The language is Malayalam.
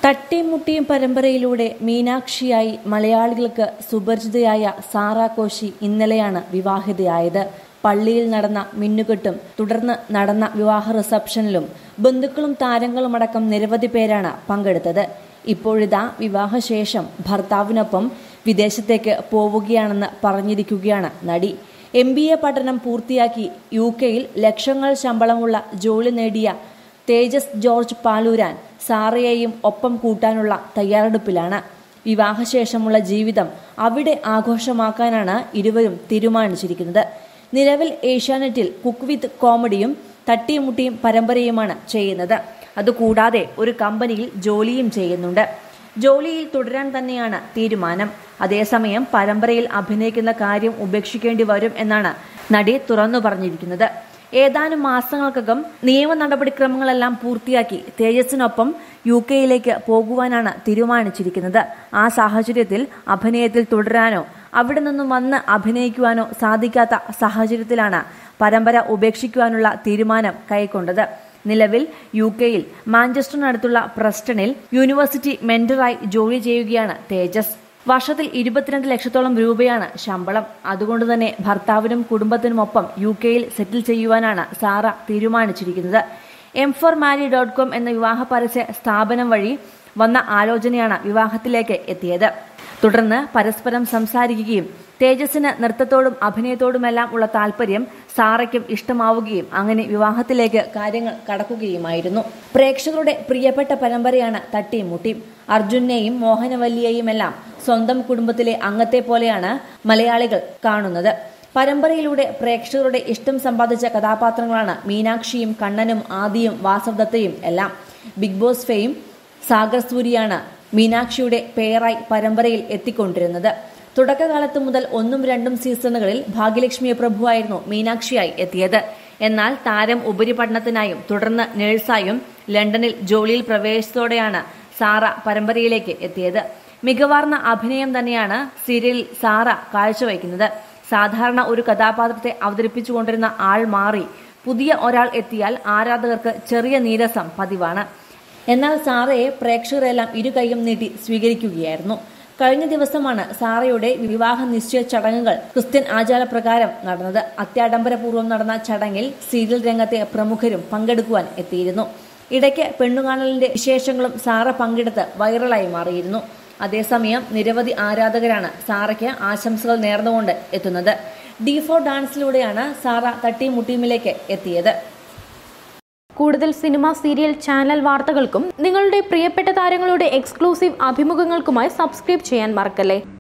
തട്ടിയും പരമ്പരയിലൂടെ മീനാക്ഷിയായി മലയാളികൾക്ക് സുപരിചിതയായ സാറ കോശി ഇന്നലെയാണ് വിവാഹിതയായത് പള്ളിയിൽ നടന്ന മിന്നുകെട്ടും തുടർന്ന് നടന്ന വിവാഹ റിസപ്ഷനിലും ബന്ധുക്കളും താരങ്ങളുമടക്കം നിരവധി പേരാണ് പങ്കെടുത്തത് ഇപ്പോഴിതാ വിവാഹശേഷം ഭർത്താവിനൊപ്പം വിദേശത്തേക്ക് പോവുകയാണെന്ന് പറഞ്ഞിരിക്കുകയാണ് നടി എം ബി എ പഠനം പൂർത്തിയാക്കി യു കെയിൽ ലക്ഷങ്ങൾ ശമ്പളമുള്ള ജോലി നേടിയ തേജസ് ജോർജ് പാലൂരാൻ സാറയെയും ഒപ്പം കൂട്ടാനുള്ള തയ്യാറെടുപ്പിലാണ് വിവാഹശേഷമുള്ള ജീവിതം അവിടെ ആഘോഷമാക്കാനാണ് ഇരുവരും തീരുമാനിച്ചിരിക്കുന്നത് നിലവിൽ ഏഷ്യാനെറ്റിൽ കുക്ക് വിത്ത് കോമഡിയും തട്ടിമുട്ടിയും പരമ്പരയുമാണ് ചെയ്യുന്നത് അതുകൂടാതെ ഒരു കമ്പനിയിൽ ജോലിയും ചെയ്യുന്നുണ്ട് ജോലിയിൽ തുടരാൻ തന്നെയാണ് തീരുമാനം അതേസമയം പരമ്പരയിൽ അഭിനയിക്കുന്ന കാര്യം ഉപേക്ഷിക്കേണ്ടി വരും എന്നാണ് നടി തുറന്നു പറഞ്ഞിരിക്കുന്നത് ഏതാനും മാസങ്ങൾക്കകം നിയമ നടപടിക്രമങ്ങളെല്ലാം പൂർത്തിയാക്കി തേജസ്സിനൊപ്പം യു കെയിലേക്ക് പോകുവാനാണ് തീരുമാനിച്ചിരിക്കുന്നത് ആ സാഹചര്യത്തിൽ അഭിനയത്തിൽ തുടരാനോ അവിടെ നിന്നും വന്ന് അഭിനയിക്കുവാനോ സാധിക്കാത്ത സാഹചര്യത്തിലാണ് പരമ്പര ഉപേക്ഷിക്കുവാനുള്ള തീരുമാനം കൈക്കൊണ്ടത് നിലവിൽ യു കെയിൽ മാഞ്ചസ്റ്ററിനടുത്തുള്ള പ്രസ്റ്റണിൽ യൂണിവേഴ്സിറ്റി മെന്ററായി ജോലി ചെയ്യുകയാണ് തേജസ് വർഷത്തിൽ ഇരുപത്തിരണ്ട് ലക്ഷത്തോളം രൂപയാണ് ശമ്പളം അതുകൊണ്ട് തന്നെ ഭർത്താവിനും കുടുംബത്തിനുമൊപ്പം യു കെയിൽ സെറ്റിൽ ചെയ്യുവാനാണ് സാറ തീരുമാനിച്ചിരിക്കുന്നത് M four marry dot com എന്ന വിവാഹ പരസ്യ സ്ഥാപനം വഴി വന്ന ആലോചനയാണ് വിവാഹത്തിലേക്ക് എത്തിയത് തുടർന്ന് പരസ്പരം സംസാരിക്കുകയും തേജസ്സിന് നൃത്തത്തോടും അഭിനയത്തോടുമെല്ലാം ഉള്ള താല്പര്യം സാറയ്ക്കും ഇഷ്ടമാവുകയും അങ്ങനെ വിവാഹത്തിലേക്ക് കാര്യങ്ങൾ കടക്കുകയുമായിരുന്നു പ്രേക്ഷകരുടെ പ്രിയപ്പെട്ട പരമ്പരയാണ് തട്ടിയും മുട്ടിയും അർജുനെയും മോഹനവല്ലിയെയും എല്ലാം സ്വന്തം കുടുംബത്തിലെ അംഗത്തെ പോലെയാണ് മലയാളികൾ കാണുന്നത് പരമ്പരയിലൂടെ പ്രേക്ഷകരുടെ ഇഷ്ടം സമ്പാദിച്ച കഥാപാത്രങ്ങളാണ് മീനാക്ഷിയും കണ്ണനും ആദിയും വാസവദത്തയും എല്ലാം ബിഗ് ബോസ് ഫെയും സാഗർ സൂരിയാണ് മീനാക്ഷിയുടെ പേരായി പരമ്പരയിൽ എത്തിക്കൊണ്ടിരുന്നത് തുടക്കകാലത്ത് മുതൽ ഒന്നും രണ്ടും സീസണുകളിൽ ഭാഗ്യലക്ഷ്മി പ്രഭുവായിരുന്നു മീനാക്ഷിയായി എത്തിയത് എന്നാൽ താരം ഉപരിപഠനത്തിനായും തുടർന്ന് നഴ്സായും ലണ്ടനിൽ ജോലിയിൽ പ്രവേശിച്ചതോടെയാണ് സാറ പരമ്പരയിലേക്ക് എത്തിയത് മികവാർന്ന അഭിനയം തന്നെയാണ് സീരിയലിൽ സാറ കാഴ്ചവെക്കുന്നത് സാധാരണ ഒരു കഥാപാത്രത്തെ അവതരിപ്പിച്ചുകൊണ്ടിരുന്ന ആൾ മാറി പുതിയ ഒരാൾ എത്തിയാൽ ആരാധകർക്ക് ചെറിയ നീരസം പതിവാണ് എന്നാൽ സാറയെ പ്രേക്ഷകരെല്ലാം ഇരു കൈയും നീട്ടി സ്വീകരിക്കുകയായിരുന്നു കഴിഞ്ഞ ദിവസമാണ് സാറയുടെ വിവാഹ നിശ്ചയ ചടങ്ങുകൾ ക്രിസ്ത്യൻ ആചാരപ്രകാരം നടന്നത് അത്യാഡംബരപൂർവ്വം നടന്ന ചടങ്ങിൽ സീരിയൽ രംഗത്തെ പ്രമുഖരും പങ്കെടുക്കുവാൻ എത്തിയിരുന്നു ഇടയ്ക്ക് പെണ്ണുകാണലിന്റെ വിശേഷങ്ങളും സാറ പങ്കെടുത്ത് വൈറലായി മാറിയിരുന്നു അതേസമയം നിരവധി ആരാധകരാണ് സാറയ്ക്ക് ആശംസകൾ നേർന്നുകൊണ്ട് എത്തുന്നത് ഡി ഫോർ ഡാൻസിലൂടെയാണ് സാറ തട്ടിമുട്ടിയുമിലേക്ക് എത്തിയത് കൂടുതൽ സിനിമ സീരിയൽ ചാനൽ വാർത്തകൾക്കും നിങ്ങളുടെ പ്രിയപ്പെട്ട താരങ്ങളുടെ എക്സ്ക്ലൂസീവ് അഭിമുഖങ്ങൾക്കുമായി സബ്സ്ക്രൈബ് ചെയ്യാൻ മറക്കല്ലേ